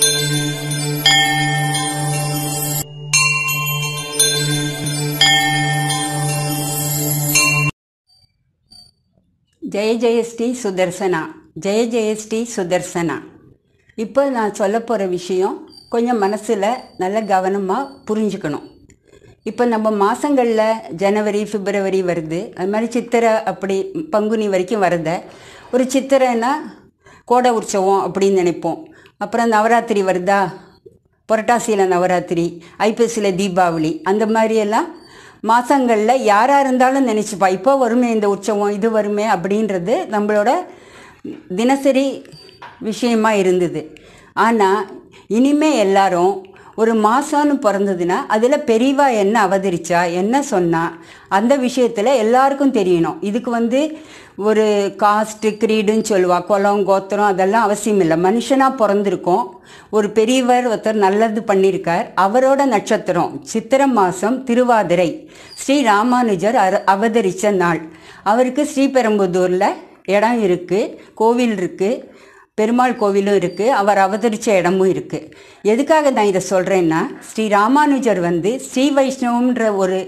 ஜெய ஜெயஸ்ரீ சுதர்சனா ஜெய ஜெயஸ்ரீ சுதர்சனா இப்போ நான் சொல்ல போகிற விஷயம் கொஞ்சம் மனசில் நல்ல கவனமாக புரிஞ்சுக்கணும் இப்போ நம்ம மாதங்களில் ஜனவரி பிப்ரவரி வருது அது மாதிரி சித்திரை அப்படி பங்குனி வரைக்கும் வருத ஒரு சித்திரைன்னா கோடை உற்சவம் அப்படின்னு நினைப்போம் அப்புறம் நவராத்திரி வருதா புரட்டாசியில் நவராத்திரி ஐப்பசியில் தீபாவளி அந்த மாதிரியெல்லாம் மாதங்களில் யாராக இருந்தாலும் நினச்சிப்பா இப்போ வருமே இந்த உற்சவம் இது வருமே அப்படின்றது நம்மளோட தினசரி விஷயமா இருந்தது ஆனால் இனிமே எல்லாரும் ஒரு மாதம்னு பிறந்ததுன்னா அதில் பெரியவா என்ன அவதரிச்சா என்ன சொன்னா அந்த விஷயத்தில் எல்லாருக்கும் தெரியணும் இதுக்கு வந்து ஒரு காஸ்ட்டு கிரீடுன்னு சொல்லுவா குலம் கோத்திரம் அதெல்லாம் அவசியம் இல்லை மனுஷனாக பிறந்திருக்கோம் ஒரு பெரியவர் ஒருத்தர் நல்லது பண்ணியிருக்கார் அவரோட நட்சத்திரம் சித்திரை மாதம் திருவாதிரை ஸ்ரீ ராமானுஜர் அர அவதரித்த நாள் அவருக்கு ஸ்ரீபெரும்புதூரில் இடம் இருக்குது கோவில் இருக்குது பெருமாள் கோவிலும் இருக்குது அவர் அவதரித்த இடமும் இருக்குது எதுக்காக நான் இதை சொல்கிறேன்னா ஸ்ரீ ராமானுஜர் வந்து ஸ்ரீ வைஷ்ணவன்ற ஒரு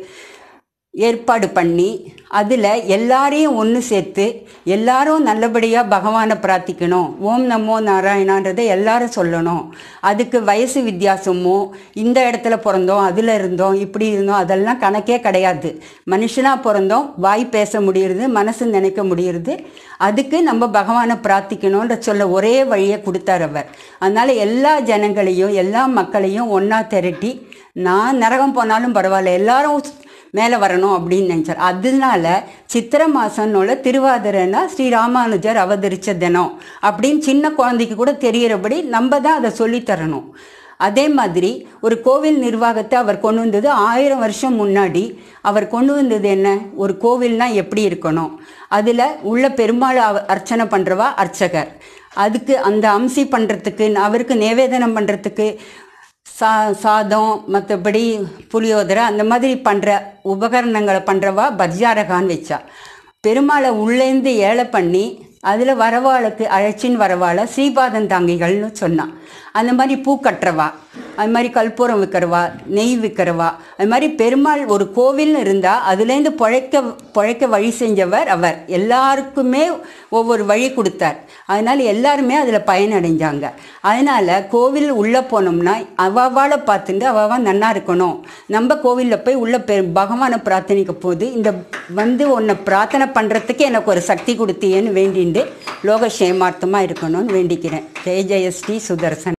ஏற்பாடு பண்ணி அதில் எல்லாரையும் ஒன்று சேர்த்து எல்லாரும் நல்லபடியாக பகவானை பிரார்த்திக்கணும் ஓம் நமோ நாராயணான்றதை எல்லாரும் சொல்லணும் அதுக்கு வயசு வித்தியாசமோ இந்த இடத்துல பிறந்தோம் அதில் இருந்தோம் இப்படி இருந்தோம் அதெல்லாம் கணக்கே கிடையாது மனுஷனாக பிறந்தோம் வாய் பேச முடியுறது மனசு நினைக்க முடியுறது அதுக்கு நம்ம பகவானை பிரார்த்திக்கணுன்ற சொல்ல ஒரே வழியை கொடுத்தார் அவர் அதனால் எல்லா ஜனங்களையும் எல்லா மக்களையும் ஒன்றா திரட்டி நான் நரகம் போனாலும் பரவாயில்ல எல்லாரும் மேலே வரணும் அப்படின்னு நினச்சார் அதனால சித்திரை மாதம்னோட திருவாதிரைன்னா ஸ்ரீ ராமானுஜர் அவதரித்த தினம் அப்படின்னு சின்ன குழந்தைக்கு கூட தெரிகிறபடி நம்ம தான் அதை சொல்லித்தரணும் அதே மாதிரி ஒரு கோவில் நிர்வாகத்தை அவர் கொண்டு வந்தது ஆயிரம் வருஷம் முன்னாடி அவர் கொண்டு வந்தது என்ன ஒரு கோவில்னா எப்படி இருக்கணும் அதில் உள்ள பெருமாள் அவ அர்ச்சனை பண்ணுறவா அர்ச்சகர் அதுக்கு அந்த அம்சி பண்ணுறதுக்கு அவருக்கு நிவேதனம் பண்ணுறதுக்கு சா சாதம் மற்றபடி புளியோதரை அந்த மாதிரி பண்ணுற உபகரணங்களை பண்ணுறவா பஜ்ஜாரகான்னு வச்சா பெருமாளை உள்ளேந்து ஏழை பண்ணி அதில் வரவாளுக்கு அழைச்சின்னு வரவாளை ஸ்ரீபாதம் தாங்கிகள்னு சொன்னான் அந்த மாதிரி பூ கட்டுறவா அது மாதிரி கற்பூரம் விற்கிறவா நெய் விற்கிறவா அது மாதிரி பெருமாள் ஒரு கோவில்னு இருந்தால் அதுலேருந்து பிழைக்க பிழைக்க வழி செஞ்சவர் அவர் எல்லாருக்குமே ஒவ்வொரு வழி கொடுத்தார் அதனால் எல்லாருமே அதில் பயனடைஞ்சாங்க அதனால் கோவில் உள்ளே போனோம்னா அவாவால் பார்த்துட்டு அவாவா நன்னா இருக்கணும் நம்ம கோவிலில் போய் உள்ள பெ பகவானை பிரார்த்தனைக்க போது இந்த வந்து உன்னை பிரார்த்தனை பண்ணுறதுக்கு எனக்கு ஒரு சக்தி கொடுத்தியேன்னு வேண்டிண்டு லோக சேமார்த்தமாக இருக்கணும்னு வேண்டிக்கிறேன் ஜெய ஜெய ஸ்ரீ சுதர்சன்